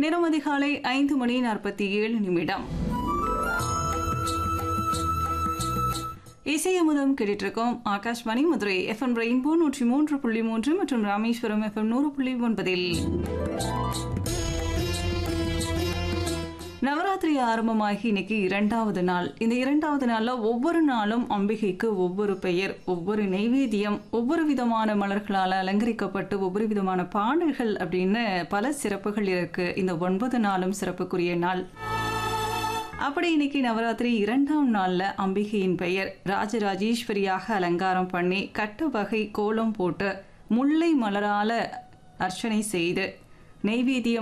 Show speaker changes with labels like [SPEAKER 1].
[SPEAKER 1] நேரம் அதிகாலை ஐந்து மணி நாற்பத்தி ஏழு நிமிடம் இசையமுதம் கேட்டுட்டு இருக்கோம் ஆகாஷ்வாணி மதுரை எஃப்எம் ரெயின்போ நூற்றி மூன்று புள்ளி மூன்று மற்றும் ராமேஸ்வரம் எஃப்எம் நூறு புள்ளி ஒன்பதில் நவராத்திரி ஆரம்பமாகி இன்னைக்கு இரண்டாவது நாள் இந்த இரண்டாவது நாள்ல ஒவ்வொரு நாளும் அம்பிகைக்கு ஒவ்வொரு பெயர் ஒவ்வொரு நெய்வேத்தியம் ஒவ்வொரு விதமான மலர்களால் அலங்கரிக்கப்பட்டு ஒவ்வொரு விதமான பாடல்கள் அப்படின்னு பல சிறப்புகள் இருக்கு இந்த ஒன்பது நாளும் சிறப்புக்குரிய நாள் அப்படி இன்னைக்கு நவராத்திரி இரண்டாம் நாள்ல அம்பிகையின் பெயர் ராஜராஜேஸ்வரியாக அலங்காரம் பண்ணி கட்ட வகை கோலம் போட்டு முல்லை மலரால அர்ச்சனை செய்து நெய்வேத்தியம்